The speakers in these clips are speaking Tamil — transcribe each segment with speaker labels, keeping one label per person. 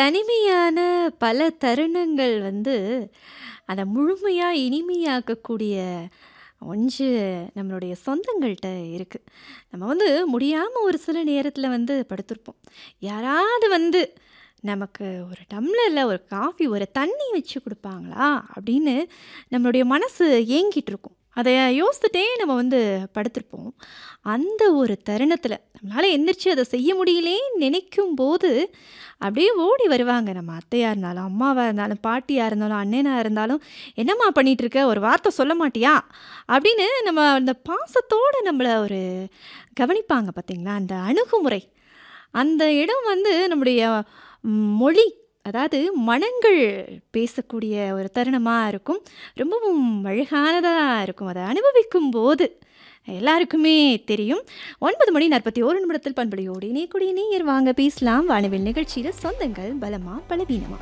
Speaker 1: தனிமையான பல தருணங்கள் வந்து, அத முழுமையா இனிமையாக்கக்கூடிய ஒன்று நம்மளுடைய சொந்தங்கள்ட்ட இருக்கு. நம்ம வந்து முடியாம ஒரு சில நேரத்தில வந்து படுத்திருப்போம். யாராவது வந்து நமக்கு ஒரு டம்ளர்ல ஒரு காஃபி, ஒரு தண்ணி வச்சு குடுப்பாங்களா? அப்படின்னு நம்மளுடைய மனசு ஏங்கிட்டு இருக்கும். அத யோசித்துட்டே நம்ம வந்து படுத்திருப்போம். அந்த ஒரு தருணத்தில நம்மளால எந்திரிச்சு அத செய்ய முடியலேன்னு நினைக்கும்போது, அப்படியே ஓடி வருவாங்க. நம்ம அத்தையா இருந்தாலும், அம்மாவா இருந்தாலும், பாட்டியா இருந்தாலும், அண்ணனா இருந்தாலும், "என்னம்மா பண்ணிட்டு இருக்க? ஒரு வார்த்த சொல்ல மாட்டியா?" அப்படின்னு நம்ம அந்த பாசத்தோட நம்மள ஒரு கவனிப்பாங்க பார்த்தீங்களா? அந்த அணுகுமுறை. அந்த இடம் வந்து நம்முடைய மொழி, அதாவது மனங்கள் பேசக்கூடிய ஒரு தருணமா இருக்கும். ரொம்பவும் அழகானதா இருக்கும். அத அனுபவிக்கும்போது எல்லாருக்குமே தெரியும். 9 மணி 41 நிமிடத்தில் பண்பலையோடு இணையக்கூடிய நேயர் வாங்க பேசலாம். வானவில் நிகழ்ச்சியில சொந்தங்கள் பலமா? பலவீனமா?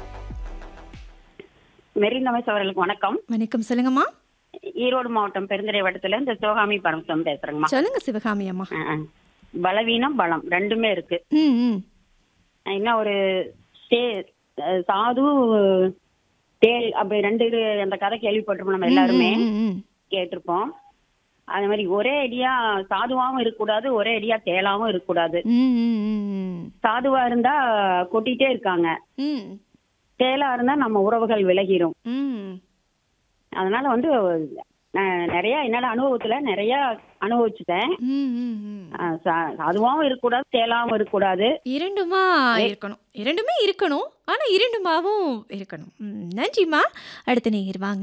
Speaker 2: மெரின் ரமேஷ் அவர்களுக்கு வணக்கம்.
Speaker 1: வணக்கம். சொல்லுங்கம்மா.
Speaker 2: ஈரோடு மாவட்டம் பெருந்துறை வட்டத்துல இந்த சிவகாமி பரமசிவம் பேசுறேங்கம்மா.
Speaker 1: சொல்லுங்க சிவகாமி அம்மா.
Speaker 2: அ, அ. பலவீனம், பலம் 2மே இருக்கு.
Speaker 1: ம், ம்.
Speaker 2: என்ன ஒரு தே அ சாது, தேள் அப்படி 2 இது அந்த கதை கேள்விப்பட்டிருப்போம் நம்ம
Speaker 1: ம்,
Speaker 2: எல்லாருமே.
Speaker 1: ம், ம், ம்.
Speaker 2: கேட்டிருப்போம். அது மாரி ஒரே அடியா சாதுவாவும் இருக்கக்கூடாது, ஒரே அடியா தேளாவும் இருக்கக்கூடாது.
Speaker 1: ம், ம், ம், ம்.
Speaker 2: சாதுவா இருந்தா கொட்டிட்டே இருக்காங்க.
Speaker 1: ம்.
Speaker 2: தேளா இருந்தா நம்ம உறவுகள் விலகிரும்.
Speaker 1: ம்.
Speaker 2: அதனால வந்து நான் நெறைய என்னோட அனுபவத்துல நெறைய அனுபவிச்சுட்டேன்.
Speaker 1: ம், ம், ம்.
Speaker 2: அ சா சாதுவாவும் இருக்கக்கூடாது, தேளாவும் இருக்கக்கூடாது.
Speaker 1: இரண்டுமா
Speaker 2: வே
Speaker 1: இருக்கணும். 2மே இருக்கணும். ஆனா இரண்டுமாவும் இருக்கணும். ம். நன்றிம்மா. அடுத்த நேயர் வாங்க.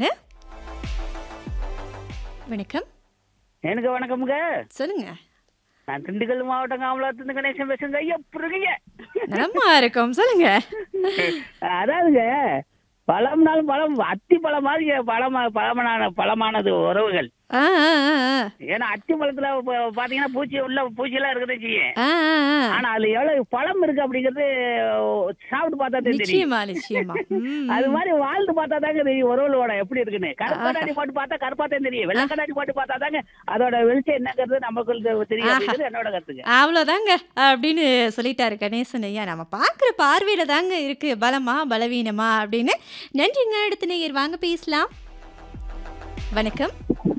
Speaker 1: வணக்கம்.
Speaker 3: எனக்கு வணக்கம்ங்க.
Speaker 1: சொல்லுங்க.
Speaker 3: நான் திண்டுக்கல் மாவட்டம் காமலாத்துலேருந்து கணேசன் பேசுறேங்க. எப்படி இருக்கீங்க?
Speaker 1: நலமா இருக்கோம். சொல்லுங்க.
Speaker 3: அதாவதுங்க பழம்னாலும் பழம் அத்தி பழம் மாதிரி பழமா பழமனான பழமானது உறவுகள்.
Speaker 1: ஆ, ஆ, ஆ, ஆ.
Speaker 3: ஏன்னா அத்தி பழத்துல ப பாத்தீங்கன்னா பூச்சி உள்ள பூச்சிலாம் இருக்கதான் செய்யும்.
Speaker 1: ஆ, ஆ, ஆ.
Speaker 3: ஆனா அதுல எவ்வளவு பழம் இருக்கு அப்படிங்கிறது சாப்பிட்டு பார்த்தா தான் தெரியும்.
Speaker 1: நிச்சயமா, நிச்சயமா. ம்,
Speaker 3: அது
Speaker 1: ம்.
Speaker 3: மாதிரி வாழ்ந்து பார்த்தா தாங்க தெரியும் உறவுகளோட எப்படி இருக்குன்னு. கருப்பு
Speaker 1: ஆஹா.
Speaker 3: கண்ணாடி போட்டு பார்த்தா கருப்பா தான் தெரியும். வெள்ளை
Speaker 1: ஆ.
Speaker 3: கண்ணாடி போட்டு பார்த்தா தாங்க அதோட வெளிச்சம் என்னங்கிறது நமக்கு தெரியும்
Speaker 1: ஆஹா.
Speaker 3: அப்படிங்கிறது என்னோட கருத்துங்க.
Speaker 1: அவ்வளோதாங்க அப்படின்னு சொல்லிட்டாரு கணேசன் ஐயா. நம்ம பார்க்குற பார்வையில தாங்க இருக்கு பலமா, பலவீனமா அப்படின்னு. நன்றிங்க. அடுத்த நேயர் வாங்க பேசலாம். வணக்கம்.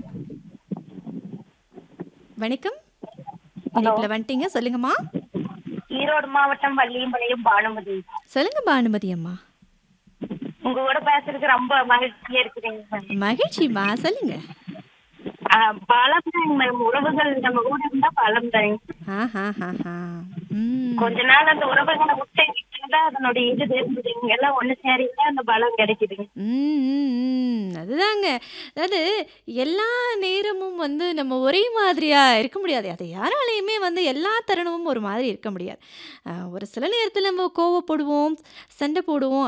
Speaker 1: வணக்கம்.
Speaker 4: ஹலோ.
Speaker 1: இணைப்புல வந்துட்டீங்க. சொல்லுங்கம்மா.
Speaker 4: ஈரோடு மாவட்டம் வள்ளியம்பாளையம் பானுமதி
Speaker 1: சொல்லுங்க பானுமதி அம்மா.
Speaker 4: உங்க கூட பேசுறதுக்கு ரொம்ப மகிழ்ச்சியா இருக்குதுங்க
Speaker 1: மகிழ்ச்சிம்மா. சொல்லுங்க.
Speaker 4: பலம் தாங்க மேம் உறவுகள் நம்ம கூட இருந்தா பலம் தாங்க
Speaker 1: ஆஹாஹாஹா. ம்.
Speaker 4: கொஞ்ச நாள் அந்த உறவுகளை விட்டு விட்டுதான் அதனுடைய இது தெரிஞ்சுதுங்க எல்லாம் ஒண்ணு சேரிங்க அந்த பலம் கிடைக்குதுங்க
Speaker 1: ம், ம், ம். அதுதாங்க. அதாவது எல்லா நேரமும் வந்து நம்ம ஒரே மாதிரியா இருக்க முடியாது. அது யாராலயுமே வந்து எல்லா தருணமும் ஒரு மாதிரி இருக்க முடியாது. அ ஒரு சில நேரத்தில நம்ம கோவப்படுவோம், சண்டை போடுவோம்.